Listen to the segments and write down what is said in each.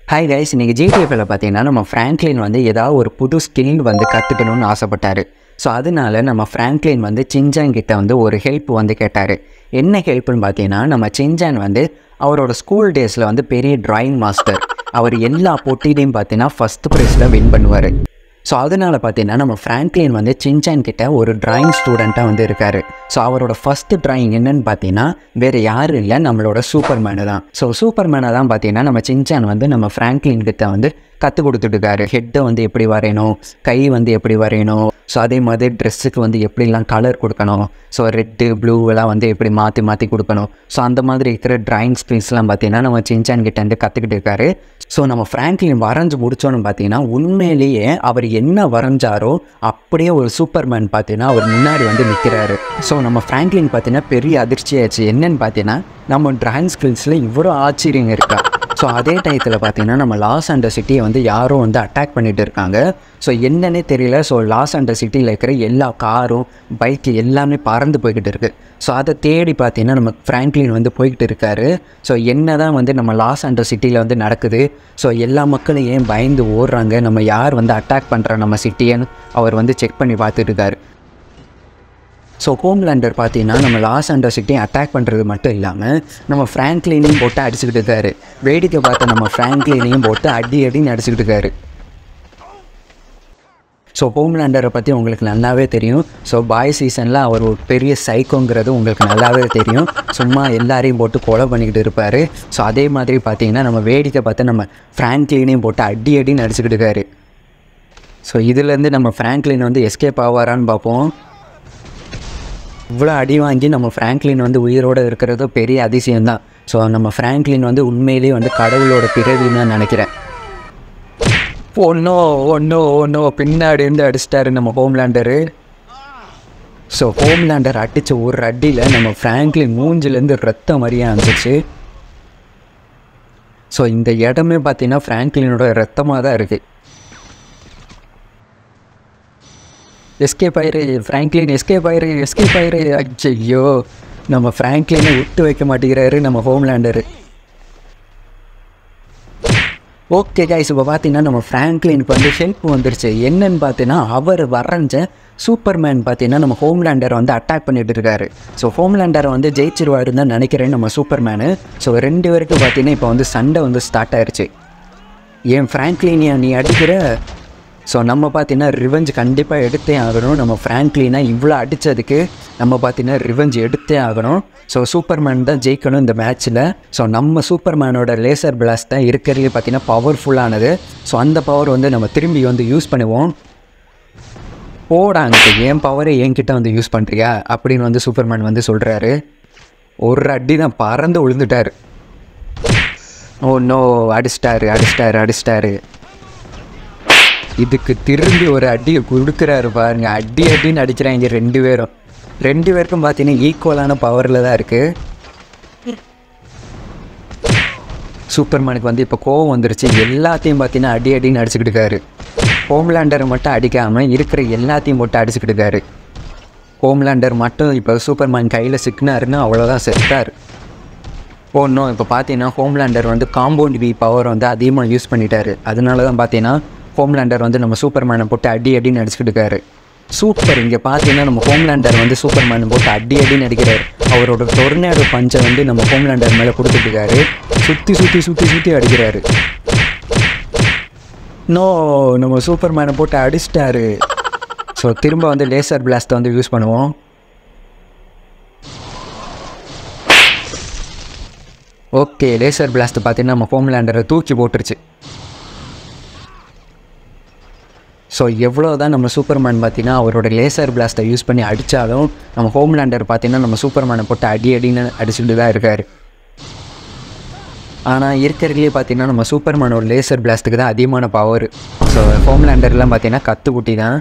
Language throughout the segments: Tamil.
ஹாய் கைஸ் இன்றைக்கி ஜிடிஎஃப்ல பார்த்தீங்கன்னா நம்ம ஃப்ராங்க்லின் வந்து ஏதாவது ஒரு புது ஸ்கில் வந்து கற்றுக்கணும்னு ஆசைப்பட்டார் ஸோ அதனால நம்ம ஃப்ராங்க்லின் வந்து சின்ஜான் கிட்ட வந்து ஒரு ஹெல்ப் வந்து கேட்டார் என்ன ஹெல்ப்னு பார்த்தீங்கன்னா நம்ம சின்ஜான் வந்து அவரோட ஸ்கூல் டேஸில் வந்து பெரிய டிராயிங் மாஸ்டர் அவர் எல்லா போட்டியிலையும் பார்த்தீங்கன்னா ஃபஸ்ட் ப்ரைஸில் வின் பண்ணுவார் ஸோ அதனால் பார்த்தீங்கன்னா நம்ம ஃப்ராங்க்லின் வந்து சின்சான் கிட்ட ஒரு டிராயிங் ஸ்டூடெண்ட்டாக வந்து இருக்கார் ஸோ அவரோட ஃபஸ்ட்டு டிராயிங் என்னன்னு பார்த்தீங்கன்னா வேறு யாரும் இல்லை நம்மளோட சூப்பர்மேனு தான் ஸோ சூப்பர்மேனை தான் பார்த்தீங்கன்னா நம்ம சின்சான் வந்து நம்ம ஃப்ராங்க்லின் கிட்ட வந்து கற்றுக் கொடுத்துட்டுருக்காரு ஹெட்டை வந்து எப்படி வரையணும் கை வந்து எப்படி வரையணும் ஸோ அதே மாதிரி ட்ரெஸ்ஸுக்கு வந்து எப்படிலாம் கலர் கொடுக்கணும் ஸோ ரெட்டு ப்ளூ எல்லாம் வந்து எப்படி மாற்றி மாற்றி கொடுக்கணும் ஸோ அந்த மாதிரி இருக்கிற டிராயிங் ஸ்கில்ஸ்லாம் பார்த்தீங்கன்னா நம்ம சின்சான் கிட்ட வந்து கற்றுக்கிட்டு இருக்காரு ஸோ நம்ம ஃப்ராங்க்லின் வரைஞ்சு முடிச்சோன்னு பார்த்தீங்கன்னா உண்மையிலேயே அவர் என்ன வரைஞ்சாரோ அப்படியே ஒரு சூப்பர்மேன் பார்த்தீங்கன்னா அவர் முன்னாடி வந்து நிற்கிறாரு ஸோ நம்ம ஃப்ராங்க்லின் பார்த்தீங்கன்னா பெரிய அதிர்ச்சியாச்சு என்னன்னு பார்த்தீங்கன்னா நம்ம டிராயிங் ஸ்கில்ஸில் இவ்வளோ ஆச்சரியம் இருக்கா ஸோ அதே டயத்தில் பார்த்தீங்கன்னா நம்ம லாஸ் அண்டர் சிட்டியை வந்து யாரும் வந்து அட்டாக் பண்ணிட்டு இருக்காங்க ஸோ என்னன்னே தெரியல ஸோ லாஸ் அண்டர் சிட்டியில் இருக்கிற எல்லா காரும் பைக்கு எல்லாமே பறந்து போய்கிட்டு இருக்கு ஸோ அதை தேடி பார்த்தீங்கன்னா நம்ம ஃப்ராங்க்லின் வந்து போய்கிட்டு இருக்காரு ஸோ என்ன தான் வந்து நம்ம லாஸ் அண்டர் சிட்டியில் வந்து நடக்குது ஸோ எல்லா மக்களும் ஏன் பயந்து ஓடுறாங்க நம்ம யார் வந்து அட்டாக் பண்ணுற நம்ம சிட்டியன்னு அவர் வந்து செக் பண்ணி பார்த்துட்டு இருக்காரு ஸோ ஹோம்லேண்டர் பார்த்தீங்கன்னா நம்ம லாஸ் அண்டர் சிட்டி அட்டாக் பண்ணுறது மட்டும் இல்லாமல் நம்ம ஃப்ராங்க்லினையும் போட்டு அடிச்சுக்கிட்டு இருக்காரு வேடிக்கை பார்த்த நம்ம ஃப்ராங்க்லினையும் போட்டு அடி அடின்னு அடிச்சுக்கிட்டு இருக்காரு ஸோ ஹோம்லேண்டரை பற்றி உங்களுக்கு நல்லாவே தெரியும் ஸோ பாய் சீசனில் அவர் ஒரு பெரிய சைக்கோங்கிறது உங்களுக்கு நல்லாவே தெரியும் சும்மா எல்லாரையும் போட்டு கொலை பண்ணிக்கிட்டு இருப்பார் ஸோ அதே மாதிரி பார்த்தீங்கன்னா நம்ம வேடிக்கை பார்த்து நம்ம ஃப்ராங்க்லினையும் போட்டு அடி அடின்னு அடிச்சுக்கிட்டு இருக்காரு ஸோ இதுலேருந்து நம்ம ஃப்ராங்க்லின் வந்து எஸ்கேப் ஆவாரான்னு பார்ப்போம் இவ்வளோ அடி வாங்கி நம்ம ஃப்ராங்க்லின் வந்து உயிரோடு இருக்கிறது பெரிய அதிசயம்தான் ஸோ நம்ம ஃப்ராங்க்லின் வந்து உண்மையிலேயே வந்து கடவுளோட பிறவின்னு நான் நினைக்கிறேன் ஒன்றோ ஒன்றோ ஒன்றோ பின்னாடி இருந்து அடிச்சிட்டாரு நம்ம ஹோம்லேண்டரு ஸோ ஹோம்லேண்டர் அடித்த ஒரு அடியில் நம்ம ஃப்ராங்க்லின் மூஞ்சிலேருந்து ரத்தம் மாதிரியே இருந்துச்சு ஸோ இந்த இடமே பார்த்தீங்கன்னா ஃப்ராங்க்லினோட ரத்தமாக தான் இருக்குது எஸ்கேப் ஆயிரு ஃப்ராங்க்லின் எஸ்கேப் ஆயிரு எஸ்கேப் ஆயிரு ஐயோ நம்ம ஃப்ராங்க்லினை விட்டு வைக்க மாட்டேங்கிறாரு நம்ம ஹோம்லேண்டரு ஓகே கைஸ் இப்போ பார்த்தீங்கன்னா நம்ம ஃப்ராங்க்லினுக்கு வந்து ஹெல்ப் வந்துருச்சு என்னன்னு பார்த்தீங்கன்னா அவர் வரைஞ்ச சூப்பர்மேன் பார்த்தீங்கன்னா நம்ம ஹோம்லேண்டரை வந்து அட்டாக் பண்ணிட்டு இருக்காரு ஸோ ஹோம்லேண்டரை வந்து ஜெயிச்சிருவாருன்னு தான் நினைக்கிறேன் நம்ம சூப்பர்மேனு ஸோ ரெண்டு பேருக்கு பார்த்தீங்கன்னா இப்போ வந்து சண்டை வந்து ஸ்டார்ட் ஆயிடுச்சு ஏன் ஃப்ராங்க்லினியா நீ அடிக்கிற ஸோ நம்ம பார்த்தீங்கன்னா ரிவெஞ்ச் கண்டிப்பாக எடுத்தே ஆகணும் நம்ம ஃப்ராங்க்லினா இவ்வளோ அடித்ததுக்கு நம்ம பார்த்தீங்கன்னா ரிவெஞ்ச் எடுத்தே ஆகணும் ஸோ சூப்பர்மேன் தான் ஜெயிக்கணும் இந்த மேட்ச்சில் ஸோ நம்ம சூப்பர்மேனோட லேசர் பிளாஸ்ட் தான் இருக்கிறதுலே பார்த்தீங்கன்னா பவர்ஃபுல்லானது ஸோ அந்த பவர் வந்து நம்ம திரும்பி வந்து யூஸ் பண்ணுவோம் போடாங்க என் பவரை என்கிட்ட வந்து யூஸ் பண்ணுறியா அப்படின்னு வந்து சூப்பர்மேன் வந்து சொல்கிறாரு ஒரு அடி தான் பறந்து விழுந்துட்டார் ஓ நோ அடிச்சிட்டாரு அடிச்சிட்டாரு அடிச்சிட்டாரு இதுக்கு திரும்பி ஒரு அடியை கொடுக்குறாரு பாருங்க அடி அடின்னு அடிக்கிறாங்க ரெண்டு பேரும் ரெண்டு பேருக்கும் பார்த்தீங்கன்னா ஈக்குவலான பவரில் தான் இருக்குது சூப்பர்மேனுக்கு வந்து இப்போ கோவம் வந்துருச்சு எல்லாத்தையும் பார்த்தீங்கன்னா அடி அடின்னு அடிச்சுக்கிட்டு இருக்காரு ஹோம்லேண்டரை மட்டும் அடிக்காமல் இருக்கிற எல்லாத்தையும் போட்டு அடிச்சுக்கிட்டு இருக்காரு ஹோம்லேண்டர் மட்டும் இப்போ சூப்பர்மேன் கையில் சிக்கினாருன்னு அவ்வளோதான் செத்தார் ஒன்றும் இப்போ பார்த்தீங்கன்னா ஹோம்லேண்டர் வந்து காம்பவுண்ட் வி பவர் வந்து அதிகமாக யூஸ் பண்ணிட்டாரு அதனால தான் பார்த்தீங்கன்னா ஹோம்லேண்டர் வந்து நம்ம சூப்பர்மேனை போட்டு அடி அடின்னு அடிச்சுக்கிட்டு இருக்காரு சூப்பர் இங்கே பார்த்தீங்கன்னா நம்ம ஹோம்லேண்டர் வந்து சூப்பர்மேனை போட்டு அடி அடின்னு அடிக்கிறாரு அவரோட டொர்னேடோ பஞ்சை வந்து நம்ம ஹோம்லேண்டர் மேலே கொடுத்துட்டு இருக்காரு சுற்றி சுற்றி சுற்றி சுற்றி அடிக்கிறாரு நோ நம்ம சூப்பர்மேனை போட்டு அடிச்சிட்டாரு ஸோ திரும்ப வந்து லேசர் பிளாஸ்ட்டை வந்து யூஸ் பண்ணுவோம் ஓகே லேசர் பிளாஸ்ட் பார்த்தீங்கன்னா நம்ம ஹோம்லேண்டரை தூக்கி போட்டுருச்சு ஸோ எவ்வளோ தான் நம்ம சூப்பர்மேன் பார்த்தீங்கன்னா அவரோட லேசர் பிளாஸ்ட்டை யூஸ் பண்ணி அடித்தாலும் நம்ம ஹோம்லேண்டர் பார்த்தீங்கன்னா நம்ம சூப்பர்மேனை போட்டு அடி அடின்னு அடிச்சுட்டு தான் இருக்கார் ஆனால் இருக்கிறதுலே பார்த்தீங்கன்னா நம்ம சூப்பர்மேனோட லேசர் பிளாஸ்ட்டுக்கு தான் அதிகமான பவர் ஸோ ஹோம்லேண்டர்லாம் பார்த்தீங்கன்னா கற்றுக்குட்டி தான்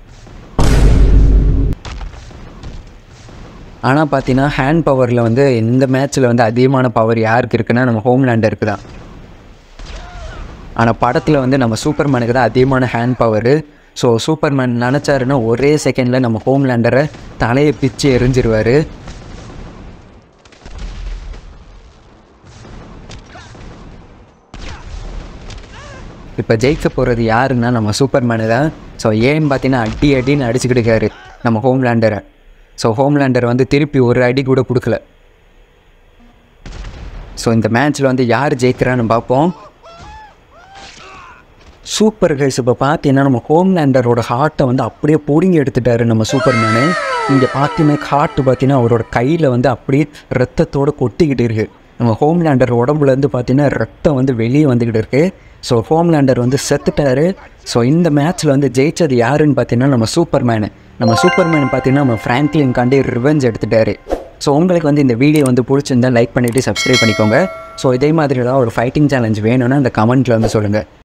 ஆனால் பார்த்தீங்கன்னா ஹேண்ட் பவரில் வந்து இந்த மேட்ச்சில் வந்து அதிகமான பவர் யாருக்கு இருக்குன்னா நம்ம ஹோம்லேண்டருக்கு தான் ஆனால் படத்தில் வந்து நம்ம சூப்பர்மேனுக்கு தான் அதிகமான ஹேண்ட் பவரு ஸோ சூப்பர்மேன் நினச்சாருன்னா ஒரே செகண்டில் நம்ம ஹோம்லேண்டரை தலையை பிச்சு எரிஞ்சிருவார் இப்போ ஜெயிக்க போகிறது யாருன்னா நம்ம சூப்பர்மேனு தான் ஸோ ஏன்னு பார்த்தீங்கன்னா அடி அடின்னு அடிச்சுக்கிட்டு இருக்காரு நம்ம ஹோம்லேண்டரை ஸோ ஹோம்லேண்டர் வந்து திருப்பி ஒரு அடி கூட கொடுக்கல ஸோ இந்த மேட்ச்சில் வந்து யார் ஜெயிக்கிறான்னு பார்ப்போம் சூப்பர் கைஸ் இப்போ பார்த்தீங்கன்னா நம்ம ஹோம்லேண்டரோட ஹார்ட்டை வந்து அப்படியே பிடுங்கி எடுத்துட்டாரு நம்ம சூப்பர்மேனு இங்கே பார்த்தீங்கன்னா ஹார்ட் பார்த்தீங்கன்னா அவரோட கையில் வந்து அப்படியே ரத்தத்தோடு கொட்டிக்கிட்டு இருக்கு நம்ம ஹோம்லேண்டர் உடம்புலேருந்து பார்த்தீங்கன்னா ரத்தம் வந்து வெளியே வந்துக்கிட்டு இருக்கு ஸோ ஹோம்லேண்டர் வந்து செத்துட்டாரு ஸோ இந்த மேட்ச்சில் வந்து ஜெயிச்சது யாருன்னு பார்த்தீங்கன்னா நம்ம சூப்பர்மேனு நம்ம சூப்பர்மேன் பார்த்தீங்கன்னா நம்ம ஃப்ராங்க்லின் காண்டி ரிவெஞ்ச் எடுத்துட்டாரு ஸோ உங்களுக்கு வந்து இந்த வீடியோ வந்து பிடிச்சிருந்தா லைக் பண்ணிவிட்டு சப்ஸ்கிரைப் பண்ணிக்கோங்க ஸோ இதே மாதிரி ஏதாவது ஒரு ஃபைட்டிங் சேலஞ்ச் வேணும்னா அந்த கமெண்ட்டில் வந்து சொல்லுங்கள்